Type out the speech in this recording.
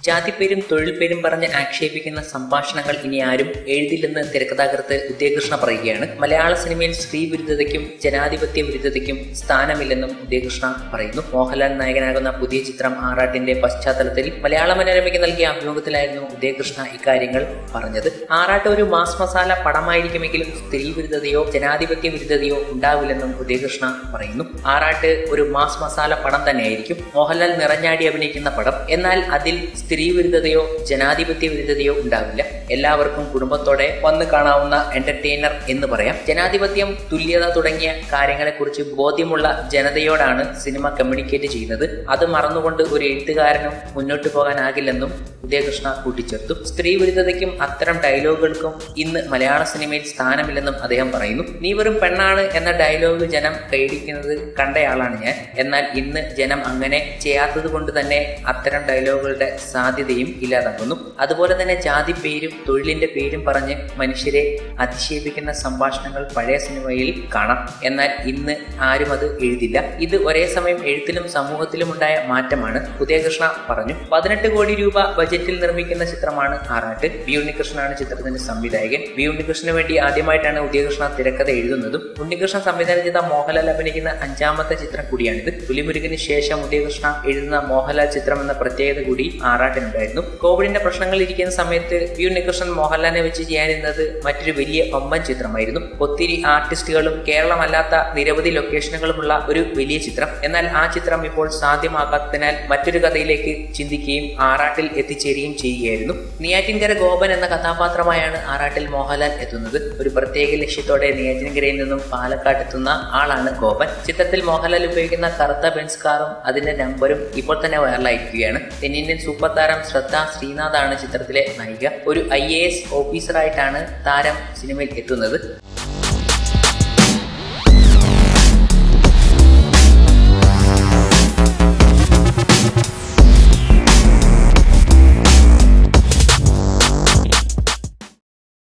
ജാതിപ്പേരും തൊഴിൽ പേരും പറഞ്ഞ് ആക്ഷേപിക്കുന്ന സംഭാഷണങ്ങൾ ഇനി ആരും എഴുതില്ലെന്ന് തിരക്കഥാകൃത്ത് ഉദയകൃഷ്ണ പറയുകയാണ് മലയാള സിനിമയിൽ സ്ത്രീ വിരുദ്ധതയ്ക്കും ജനാധിപത്യ വിരുദ്ധതയ്ക്കും സ്ഥാനമില്ലെന്നും ഉദയകൃഷ്ണ പറയുന്നു മോഹൻലാൽ നായകനാകുന്ന പുതിയ ചിത്രം ആറാട്ടിന്റെ പശ്ചാത്തലത്തിൽ മലയാള മനോരമയ്ക്ക് നൽകിയ അഭിമുഖത്തിലായിരുന്നു ഉദയകൃഷ്ണ ഇക്കാര്യങ്ങൾ പറഞ്ഞത് ആറാട്ട് ഒരു മാസ് മസാല പടമായിരിക്കുമെങ്കിലും സ്ത്രീ വിരുദ്ധതയോ ജനാധിപത്യ വിരുദ്ധതയോ ഉണ്ടാവില്ലെന്നും ഉദയകൃഷ്ണ പറയുന്നു ആറാട്ട് ഒരു മാസ് മസാല പടം തന്നെയായിരിക്കും മോഹൻലാൽ നിറഞ്ഞാടി അഭിനയിക്കുന്ന പടം എന്നാൽ അതിൽ സ്ത്രീ വിരുദ്ധതയോ ജനാധിപത്യ വിരുദ്ധതയോ ഉണ്ടാവില്ല എല്ലാവർക്കും കുടുംബത്തോടെ വന്ന് കാണാവുന്ന എന്റർടൈനർ എന്ന് പറയാം ജനാധിപത്യം തുല്യത തുടങ്ങിയ കാര്യങ്ങളെക്കുറിച്ച് ബോധ്യമുള്ള ജനതയോടാണ് സിനിമ കമ്മ്യൂണിക്കേറ്റ് ചെയ്യുന്നത് അത് മറന്നുകൊണ്ട് ഒരു എഴുത്തുകാരനും മുന്നോട്ട് പോകാനാകില്ലെന്നും ഉദയകൃഷ്ണ കൂട്ടിച്ചേർത്തു സ്ത്രീ വിരുദ്ധതയ്ക്കും അത്തരം ഡയലോഗുകൾക്കും ഇന്ന് മലയാള സിനിമയിൽ സ്ഥാനമില്ലെന്നും അദ്ദേഹം പറയുന്നു നീ വെറും പെണ്ണാണ് എന്ന ഡയലോഗ് ജനം കൈയടിക്കുന്നത് കണ്ടയാളാണ് ഞാൻ എന്നാൽ ഇന്ന് ജനം അങ്ങനെ ചെയ്യാത്തത് കൊണ്ട് തന്നെ അത്തരം ഡയലോഗുകളുടെ സാധ്യതയും ഇല്ലാതാകുന്നു അതുപോലെ തന്നെ ജാതി പേരും തൊഴിലിന്റെ പേരും പറഞ്ഞ് മനുഷ്യരെ അധിക്ഷേപിക്കുന്ന സംഭാഷണങ്ങൾ പഴയ സിനിമയിൽ കാണാം എന്നാൽ ഇന്ന് ആരും അത് എഴുതില്ല ഇത് ഒരേ സമയം എഴുത്തിലും സമൂഹത്തിലും ഉണ്ടായ മാറ്റമാണ് ഉദയകൃഷ്ണ പറഞ്ഞു പതിനെട്ട് കോടി രൂപ ബജറ്റിൽ നിർമ്മിക്കുന്ന ചിത്രമാണ് ആറാട്ട് ബി ഉണ്ണികൃഷ്ണനാണ് ചിത്രത്തിന്റെ സംവിധായകൻ ബി ഉണ്ണികൃഷ്ണന് വേണ്ടി ആദ്യമായിട്ടാണ് ഉദയകൃഷ്ണ തിരക്കഥ എഴുതുന്നതും ഉണ്ണികൃഷ്ണൻ സംവിധാനം ചെയ്ത മോഹൻലാൽ അഭിനയിക്കുന്ന അഞ്ചാമത്തെ ചിത്രം കൂടിയാണിത് പുലിമുരുകന് ശേഷം ഉദയകൃഷ്ണ എഴുതുന്ന മോഹൻലാൽ ചിത്രം എന്ന പ്രത്യേകത കൂടി ആറാട്ടിനുണ്ടായിരുന്നു കോവിഡിന്റെ പ്രശ്നങ്ങൾ ഇരിക്കുന്ന സമയത്ത് വി ഉണ്ണികൃഷ്ണൻ മോഹൻലാലിനെ വെച്ച് ചെയ്യാനിരുന്നത് മറ്റൊരു വലിയ വമ്പൻ ചിത്രമായിരുന്നു ഒത്തിരി ആർട്ടിസ്റ്റുകളും കേരളമല്ലാത്ത നിരവധി ലൊക്കേഷനുകളുമുള്ള ഒരു വലിയ ചിത്രം എന്നാൽ ആ ചിത്രം ഇപ്പോൾ സാധ്യമാകാത്തതിനാൽ മറ്റൊരു കഥയിലേക്ക് ചിന്തിക്കുകയും ആറാട്ടിൽ എത്തിച്ചേരുകയും ചെയ്യുകയായിരുന്നു നെയ്യാറ്റിൻകര ഗോപൻ എന്ന കഥാപാത്രമായാണ് ആറാട്ടിൽ മോഹൻലാൽ എത്തുന്നത് ഒരു പ്രത്യേക ലക്ഷ്യത്തോടെ നെയ്യാറ്റിൻകരയിൽ നിന്നും പാലക്കാട് എത്തുന്ന ആളാണ് ഗോപൻ ചിത്രത്തിൽ മോഹൻലാൽ ഉപയോഗിക്കുന്ന കറുത്ത ബെൻസ് കാറും അതിന്റെ നമ്പറും ഇപ്പോൾ തന്നെ വൈറലായിരിക്കുകയാണ് തെന്നിന്ത്യൻ സൂപ്പർ താരം ശ്രദ്ധ ശ്രീനാഥാണ് ചിത്രത്തിലെ നായിക ഒരു ഐ എ എസ് ഓഫീസറായിട്ടാണ് താരം സിനിമയിൽ എത്തുന്നത്